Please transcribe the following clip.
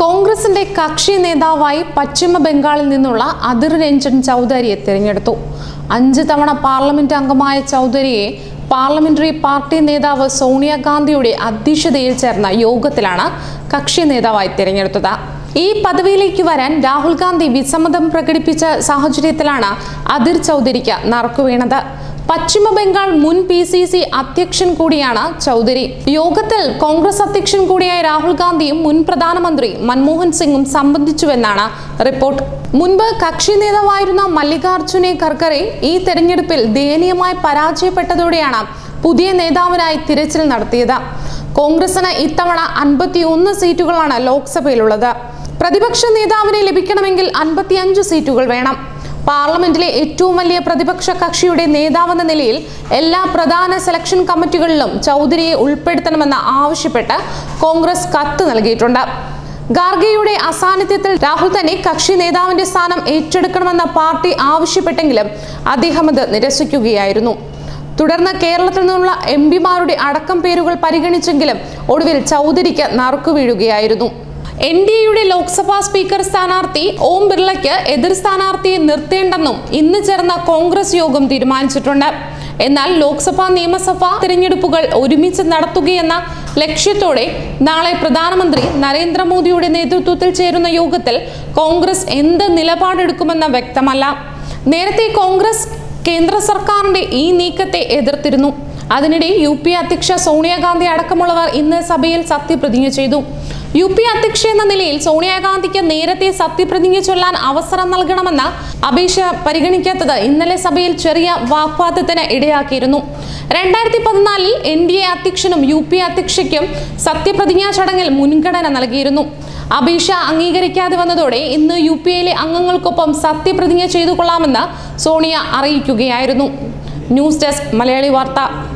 കോൺഗ്രസിന്റെ കക്ഷി നേതാവായി പശ്ചിമ ബംഗാളിൽ നിന്നുള്ള അധിർ രഞ്ജൻ ചൗധരിയെ തിരഞ്ഞെടുത്തു അഞ്ച് തവണ പാർലമെന്റ് അംഗമായ ചൗധരിയെ പാർലമെന്ററി പാർട്ടി നേതാവ് സോണിയാഗാന്ധിയുടെ അധ്യക്ഷതയിൽ ചേർന്ന യോഗത്തിലാണ് കക്ഷി നേതാവായി തിരഞ്ഞെടുത്തത് ഈ പദവിയിലേക്ക് വരാൻ രാഹുൽ ഗാന്ധി വിസമ്മതം പ്രകടിപ്പിച്ച സാഹചര്യത്തിലാണ് അധിർ ചൗധരിക്ക് നറുക്കുവീണത് പശ്ചിമ ബംഗാൾ മുൻ പി സി സി അധ്യക്ഷൻ കൂടിയാണ് ചൗധരി യോഗത്തിൽ കോൺഗ്രസ് അധ്യക്ഷൻ കൂടിയായ രാഹുൽ ഗാന്ധിയും മുൻ പ്രധാനമന്ത്രി മൻമോഹൻ സിംഗും സംബന്ധിച്ചുവെന്നാണ് റിപ്പോർട്ട് മുൻപ് കക്ഷി നേതാവായിരുന്ന മല്ലികാർജുനെ ഖർഗറെ ഈ തെരഞ്ഞെടുപ്പിൽ ദയനീയമായി പരാജയപ്പെട്ടതോടെയാണ് പുതിയ നേതാവിനായി തിരച്ചിൽ നടത്തിയത് കോൺഗ്രസിന് ഇത്തവണ അൻപത്തിയൊന്ന് സീറ്റുകളാണ് ലോക്സഭയിലുള്ളത് പ്രതിപക്ഷ നേതാവിനെ ലഭിക്കണമെങ്കിൽ അൻപത്തിയഞ്ച് സീറ്റുകൾ വേണം പാർലമെന്റിലെ ഏറ്റവും വലിയ പ്രതിപക്ഷ കക്ഷിയുടെ നേതാവെന്ന നിലയിൽ എല്ലാ പ്രധാന സെലക്ഷൻ കമ്മിറ്റികളിലും ചൗധരിയെ ഉൾപ്പെടുത്തണമെന്ന് ആവശ്യപ്പെട്ട് കോൺഗ്രസ് കത്ത് നൽകിയിട്ടുണ്ട് ഖാർഗെയുടെ അസാന്നിധ്യത്തിൽ രാഹുൽ തന്നെ കക്ഷി നേതാവിന്റെ സ്ഥാനം ഏറ്റെടുക്കണമെന്ന പാർട്ടി ആവശ്യപ്പെട്ടെങ്കിലും അദ്ദേഹം അത് നിരസിക്കുകയായിരുന്നു തുടർന്ന് കേരളത്തിൽ നിന്നുള്ള എം പിമാരുടെ അടക്കം പേരുകൾ പരിഗണിച്ചെങ്കിലും ഒടുവിൽ ചൗധരിക്ക് നറുക്കു വീഴുകയായിരുന്നു എൻ ഡി എയുടെ ലോക്സഭാ സ്പീക്കർ സ്ഥാനാർത്ഥി ഓം ബിർളയ്ക്ക് എതിർ സ്ഥാനാർത്ഥിയെ നിർത്തേണ്ടെന്നും ഇന്ന് ചേർന്ന കോൺഗ്രസ് യോഗം തീരുമാനിച്ചിട്ടുണ്ട് എന്നാൽ ലോക്സഭാ നിയമസഭാ തിരഞ്ഞെടുപ്പുകൾ ഒരുമിച്ച് നടത്തുകയെന്ന ലക്ഷ്യത്തോടെ നാളെ പ്രധാനമന്ത്രി നരേന്ദ്രമോദിയുടെ നേതൃത്വത്തിൽ ചേരുന്ന യോഗത്തിൽ കോൺഗ്രസ് എന്ത് നിലപാടെടുക്കുമെന്ന് വ്യക്തമല്ല നേരത്തെ കോൺഗ്രസ് കേന്ദ്ര സർക്കാരിന്റെ ഈ നീക്കത്തെ എതിർത്തിരുന്നു അതിനിടെ യു പി അധ്യക്ഷ സോണിയാഗാന്ധി അടക്കമുള്ളവർ ഇന്ന് സഭയിൽ സത്യപ്രതിജ്ഞ ചെയ്തു യു പി അധ്യക്ഷ എന്ന നിലയിൽ സോണിയാഗാന്ധിക്ക് നേരത്തെ സത്യപ്രതിജ്ഞ ചൊല്ലാൻ അവസരം നൽകണമെന്ന അപേക്ഷ പരിഗണിക്കാത്തത് ഇന്നലെ സഭയിൽ ചെറിയ വാഗ്വാദത്തിന് ഇടയാക്കിയിരുന്നു രണ്ടായിരത്തി പതിനാലിൽ എൻ ഡി എ അധ്യക്ഷനും യു പി അധ്യക്ഷയ്ക്കും സത്യപ്രതിജ്ഞാ ചടങ്ങിൽ മുൻഗണന നൽകിയിരുന്നു അപേക്ഷ അംഗീകരിക്കാതെ വന്നതോടെ ഇന്ന് യു പി എയിലെ അംഗങ്ങൾക്കൊപ്പം സത്യപ്രതിജ്ഞ ചെയ്തു കൊള്ളാമെന്ന് സോണിയ അറിയിക്കുകയായിരുന്നു ന്യൂസ് ഡെസ്ക് മലയാളി വാർത്ത